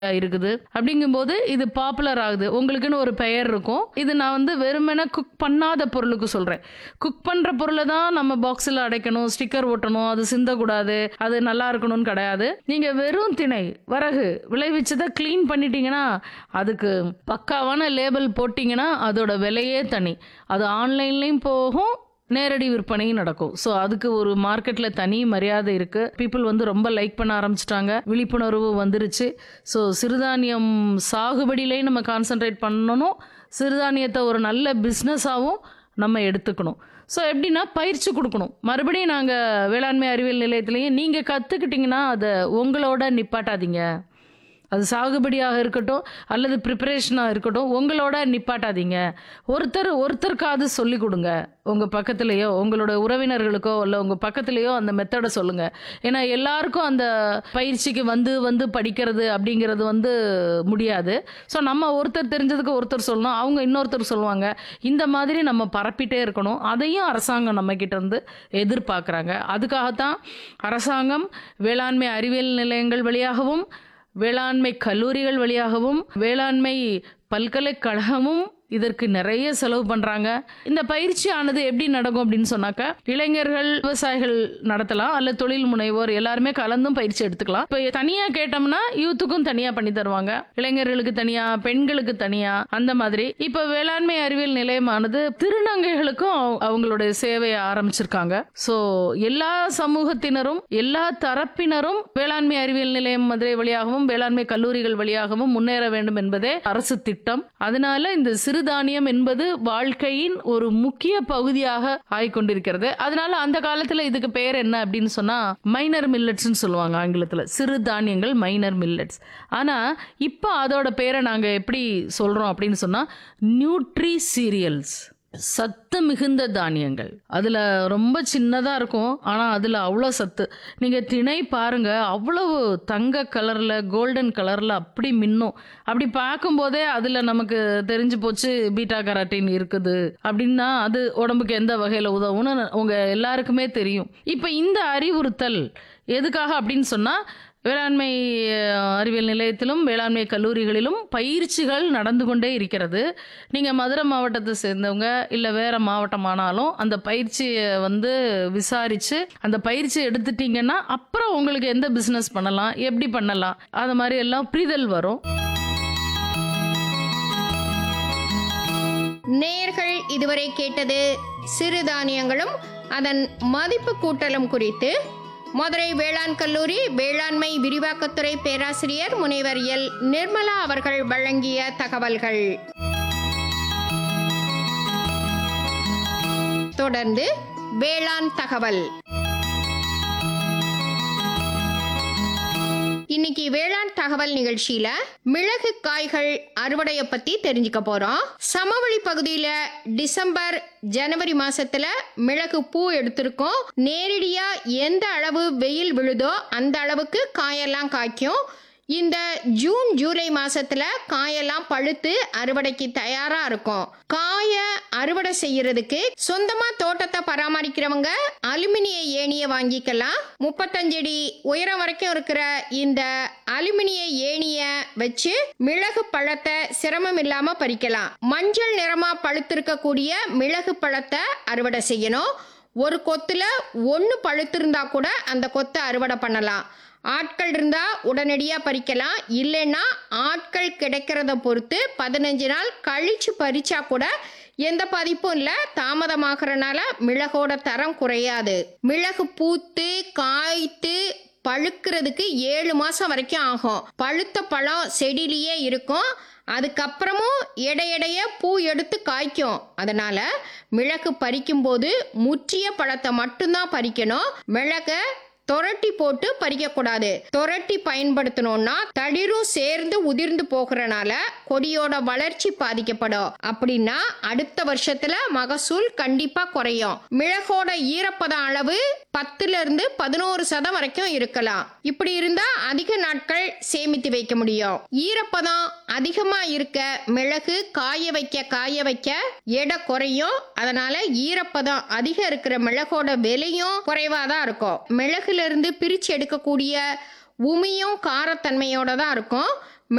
இருக்குது அப்படிங்கும்போது இது பாப்புலர் ஆகுது உங்களுக்குன்னு ஒரு பெயர் இருக்கும் இது நான் வந்து வெறுமனே குக் பண்ணாத பொருளுக்கு சொல்றேன் குக் பண்ற பொருளை தான் நம்ம பாக்ஸில் அடைக்கணும் ஸ்டிக்கர் ஒட்டணும் அது சிந்தக்கூடாது அது நல்லா இருக்கணும்னு கிடையாது நீங்க வெறும் திணை வரகு விளைவிச்சதை க்ளீன் பண்ணிட்டீங்கன்னா அதுக்கு பக்காவான லேபிள் போட்டிங்கன்னா அதோட விலையே தனி அது ஆன்லைன்லேயும் போகும் நேரடி விற்பனையும் நடக்கும் ஸோ அதுக்கு ஒரு மார்க்கெட்டில் தனி மரியாதை இருக்குது பீப்புள் வந்து ரொம்ப லைக் பண்ண ஆரம்பிச்சிட்டாங்க விழிப்புணர்வு வந்துருச்சு ஸோ சிறுதானியம் சாகுபடியிலையும் நம்ம கான்சென்ட்ரேட் பண்ணணும் சிறுதானியத்தை ஒரு நல்ல பிஸ்னஸாகவும் நம்ம எடுத்துக்கணும் ஸோ எப்படின்னா பயிற்சி கொடுக்கணும் மறுபடியும் நாங்கள் வேளாண்மை அறிவியல் நிலையத்திலையும் நீங்கள் கற்றுக்கிட்டிங்கன்னா அதை உங்களோட நிப்பாட்டாதீங்க அது சாகுபடியாக இருக்கட்டும் அல்லது ப்ரிப்பரேஷனாக இருக்கட்டும் உங்களோட நிப்பாட்டாதீங்க ஒருத்தர் ஒருத்தருக்காவது சொல்லி கொடுங்க உங்கள் பக்கத்துலேயோ உங்களோட உறவினர்களுக்கோ இல்லை உங்கள் பக்கத்துலேயோ அந்த மெத்தடை சொல்லுங்கள் ஏன்னா எல்லாருக்கும் அந்த பயிற்சிக்கு வந்து வந்து படிக்கிறது அப்படிங்கிறது வந்து முடியாது ஸோ நம்ம ஒருத்தர் தெரிஞ்சதுக்கு ஒருத்தர் சொல்லணும் அவங்க இன்னொருத்தர் சொல்லுவாங்க இந்த மாதிரி நம்ம பரப்பிட்டே இருக்கணும் அதையும் அரசாங்கம் நம்மக்கிட்ட இருந்து எதிர்பார்க்குறாங்க அதுக்காகத்தான் அரசாங்கம் வேளாண்மை அறிவியல் நிலையங்கள் வழியாகவும் வேளாண்மை கல்லூரிகள் வழியாகவும் வேளாண்மை பல்கலைக்கழகமும் இதற்கு நிறைய செலவு பண்றாங்க இந்த பயிற்சியானது எப்படி நடக்கும் அப்படின்னு சொன்னாக்க இளைஞர்கள் விவசாயிகள் நடத்தலாம் அல்ல தொழில் முனைவோர் எல்லாருமே கலந்தும் பயிற்சி எடுத்துக்கலாம் இப்போ தனியா கேட்டோம்னா யூத்துக்கும் தனியா பண்ணி தருவாங்க இளைஞர்களுக்கு தனியா பெண்களுக்கு தனியா அந்த மாதிரி இப்போ வேளாண்மை அறிவியல் நிலையமானது திருநங்கைகளுக்கும் அவ- அவங்களுடைய சேவையை ஆரம்பிச்சிருக்காங்க ஸோ எல்லா சமூகத்தினரும் எல்லா தரப்பினரும் வேளாண்மை அறிவியல் நிலையம் மதுரை வழியாகவும் வேளாண்மை கல்லூரிகள் வழியாகவும் முன்னேற வேண்டும் என்பதே அரசு திட்டம் அதனால இந்த சிறுதானியம் என்பது வாழ்க்கையின் ஒரு முக்கிய பகுதியாக ஆயிக்கொண்டிருக்கிறது அதனால அந்த காலத்துல இதுக்கு பேர் என்ன அப்படின்னு சொன்னா மைனர் மில்லட்ஸ்னு சொல்லுவாங்க ஆங்கிலத்துல சிறுதானியங்கள் மைனர் மில்லட்ஸ் ஆனா இப்போ அதோட பேரை நாங்க எப்படி சொல்றோம் அப்படின்னு சொன்னா நியூட்ரி சீரியல்ஸ் சத்து மிகுந்த தானியங்கள் அதில் ரொம்ப சின்னதாக இருக்கும் ஆனால் அதில் அவ்வளோ சத்து நீங்கள் திணை பாருங்க அவ்வளவு தங்க கலரில் கோல்டன் கலரில் அப்படி மின்னும் அப்படி பார்க்கும்போதே அதில் நமக்கு தெரிஞ்சு போச்சு பீட்டா கராட்டின் இருக்குது அப்படின்னா அது உடம்புக்கு எந்த வகையில் உதவும்னு உங்கள் எல்லாருக்குமே தெரியும் இப்போ இந்த அறிவுறுத்தல் எதுக்காக அப்படின்னு சொன்னால் வேளாண்மை அஹ், அறிவியல் நிலையத்திலும் வேளாண்மை கல்லூரிகளிலும் பயிற்சிகள் நடந்து கொண்டே இருக்கிறது நீங்கள் மதுரை மாவட்டத்தை சேர்ந்தவங்க இல்லை வேற மாவட்டமானாலும் அந்த பயிற்சியை வந்து விசாரித்து அந்த பயிற்சி எடுத்துட்டீங்கன்னா அப்புறம் உங்களுக்கு எந்த பிஸ்னஸ் பண்ணலாம் எப்படி பண்ணலாம் அது மாதிரி எல்லாம் புரிதல் வரும் நேயர்கள் இதுவரை கேட்டது சிறுதானியங்களும் அதன் மதிப்பு கூட்டலும் குறித்து மதுரை வேளாண் கல்லூரி வேளாண்மை விரிவாக்கத்துறை பேராசிரியர் முனைவர் எல் நிர்மலா அவர்கள் வழங்கிய தகவல்கள் தொடர்ந்து வேளாண் தகவல் இன்னைக்கு வேளாண் தகவல் நிகழ்ச்சியில மிளகு காய்கள் அறுவடையை பத்தி தெரிஞ்சுக்க போறோம் சமவெளி பகுதியில டிசம்பர் ஜனவரி மாசத்துல மிளகு பூ எடுத்திருக்கோம் நேரடியா எந்த அளவு வெயில் விழுதோ அந்த அளவுக்கு காயெல்லாம் காய்க்கும் இந்த ஜூன் ஜூலை மாசத்துல காயெல்லாம் பழுத்து அறுவடைக்கு தயாரா இருக்கும் காய அறுவடை செய்யறதுக்கு சொந்தமா தோட்டத்தை பராமரிக்கிறவங்க அலுமினிய ஏணியை வாங்கிக்கலாம் முப்பத்தஞ்சு அடி உயரம் வரைக்கும் இருக்கிற இந்த அலுமினிய ஏணிய வச்சு மிளகு பழத்தை சிரமம் இல்லாம பறிக்கலாம் மஞ்சள் நிறமா பழுத்திருக்கக்கூடிய மிளகு பழத்தை அறுவடை செய்யணும் ஒரு கொத்துல ஒன்று பழுத்திருந்தா கூட அந்த கொத்தை அறுவடை பண்ணலாம் ஆட்கள் இருந்தா உடனடியா பறிக்கலாம் இல்லைன்னா ஆட்கள் கிடைக்கிறத பொறுத்து பதினஞ்சு நாள் கழிச்சு பறிச்சா கூட எந்த பாதிப்பும் இல்லை தாமதமாகறனால மிளகோட தரம் குறையாது மிளகு பூத்து காய்த்து பழுக்கிறதுக்கு ஏழு மாசம் வரைக்கும் ஆகும் பழுத்த பழம் செடியிலேயே இருக்கும் அதுக்கப்புறமும் எடையடைய பூ எடுத்து காய்க்கும் அதனால மிளகு பறிக்கும்போது முற்றிய பழத்தை மட்டும்தான் பறிக்கணும் மிளகை தொரட்டி போட்டு பறிக்கக்கூடாது தொரட்டி பயன்படுத்தணும்னா தளிரும் சேர்ந்து உதிர்ந்து போகிறனால கொடியோட வளர்ச்சி பாதிக்கப்படும் அப்படின்னா அடுத்த வருஷத்துல மகசூல் கண்டிப்பா குறையும் மிளகோட ஈரப்பதம் அளவு பத்துல இருந்து பதினோரு சதம் வரைக்கும் இருக்கலாம் இப்படி இருந்தா அதிக நாட்கள் சேமித்து வைக்க முடியும் ஈரப்பதம் அதிகமா இருக்க மிளகு காய வைக்க காய வைக்க எடை குறையும் அதனால ஈரப்பதம் அதிகம் இருக்கிற மிளகோட விலையும் குறைவா தான் இருக்கும் மிளகுல இருந்து பிரிச்சு எடுக்கக்கூடிய உமியும் காரத்தன்மையோட தான் இருக்கும்